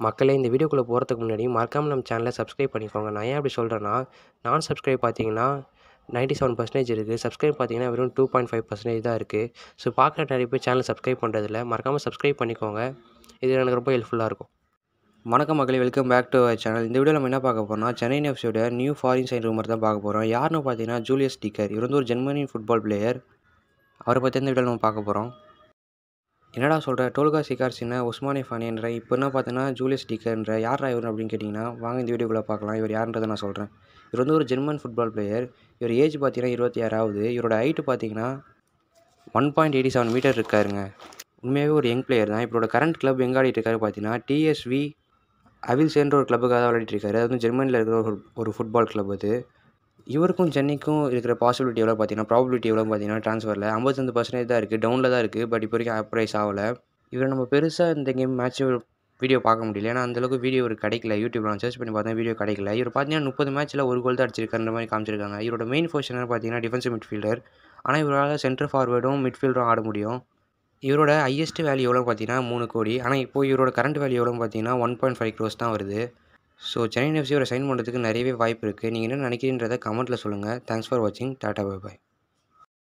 மக்களே இந்த வீடியோக்குள்ளே போகிறதுக்கு முன்னாடி மறக்காமல் நம்ம சேனலை சப்ஸ்கிரைப் பண்ணிக்கோங்க நான் ஏன் அப்படி சொல்கிறேன்னா நான் சப்ஸ்கிரைப் பார்த்தீங்கன்னா நைன்ட்டி செவன் பர்சன்டேஜ் இருக்குது சப்ஸ்கிரைப் பார்த்தீங்கன்னா வெறும் டூ பாயிண்ட் ஃபைவ் பர்சன்டேஜ் தான் இருக்குது ஸோ பார்க்குற நிறைய பேர் சேனல் சப்ஸ்கிரைப் பண்ணுறதில்ல மறக்காமல் சப்ஸ்கிரைப் பண்ணிக்கோங்க இது எனக்கு ரொம்ப ஹெல்ப்ஃபுல்லாக இருக்கும் வணக்கம் மக்களே welcome back to our channel இந்த வீடியோவில் நம்ம என்ன பார்க்க போகிறோம்னா சென்னை எஃப்சியோட நியூ ஃபாரின் சைன் ரூமர் தான் பார்க்க போகிறோம் யாருன்னு பார்த்தீங்கன்னா ஜூலியஸ் டிக்கர் இவர் வந்து ஒரு ஜெர்மனி ஃபுட்பால் பிளேயர் அவரை பற்றி இந்த வீடியோவில் நம்ம பார்க்க போகிறோம் என்னடா சொல்கிற டோல்கா சிகார்சின உஸ்மானி ஃபானின்ற இப்போ என்ன பார்த்தீங்கன்னா ஜூலியஸ் டிக்கர்ன்ற யாரா இவர் அப்படின்னு கேட்டிங்கன்னா வாங்க இந்த வீடியோக்குள்ளே பார்க்கலாம் இவர் யாருன்றதை நான் சொல்கிறேன் இவர் வந்து ஒரு ஜெர்மன் ஃபுட்பால் பிளேயர் இவர் ஏஜ் பார்த்தீங்கன்னா இருபத்தி ஆறாவது இவரோட ஹைட்டு பார்த்தீங்கன்னா one point eighty seven metre இருக்காருங்க உண்மையாகவே ஒரு யங் பிளேயர் தான் இவரோட கரண்ட் கிளப் எங்கே ஆடிட்டு இருக்காரு பார்த்தீங்கன்னா டிஎஸ்வி அவில்சேன்ற ஒரு கிளப்புக்காக தான் விளையாடிட்டு இருக்காரு அது வந்து ஜெர்மனியில் இருக்கிற ஒரு ஒரு ஃபுட்பால் கிளப் அது இவருக்கும் சென்னைக்கும் இருக்கிற பாசிபிலிட்டி எவ்வளோ பார்த்தீங்கன்னா ப்ராபிலிட்டி எவ்வளோ பார்த்தீங்கன்னா ட்ரான்ஸ்ஃபரில் ஐம்பத்தஞ்சு பர்சன்டேஜ் தான் இருக்குது டவுனில் தான் இருக்குது பட் இப்போ வரைக்கும் அப்ரைஸ் ஆகலை இவரை நம்ம பெருசாக இந்த கேம் மேட்ச் வீடியோ பார்க்க முடியல ஏன்னா அந்தளவுக்கு வீடியோ ஒரு கிடைக்கல யூடியூப்ல நான் சர்ச் பண்ணி பார்த்தேன் வீடியோ கிடைக்கல இவர் பார்த்தீங்கன்னா முப்பது மேட்ச்சில் ஒரு கோல் தான் அடிச்சிருக்காருன்ற மாதிரி காமிச்சிருக்காங்க இவரோட மெயின் பொசிஷன் பார்த்தீங்கன்னா டிஃபென்சிவ் மிட்ஃபீல்டர் ஆனால் இவரால் சென்டர் ஃபார்வேர்டும் மிட்ஃபீல்டரும் ஆட முடியும் இவரோட ஹையஸ்ட் வேல்யூ எவ்வளோ பார்த்தீங்கன்னா மூணு கோடி ஆனால் இப்போ இவரோட கரண்ட் வேல்யூ எவ்வளோ பார்த்தீங்கன்னா ஒன் பாயிண்ட் ஃபைவ் க்ரோஸ் தான் வருது ஸோ சென்னை எஃப்சியோட சைன் பண்ணுறதுக்கு நிறையவே வாய்ப்பு இருக்குது நீங்கள் என்ன நினைக்கிறீன்றதை கமெண்ட்டில் சொல்லுங்கள் தேங்க்ஸ் ஃபார் வாட்சிங் டாட்டா பை பாய்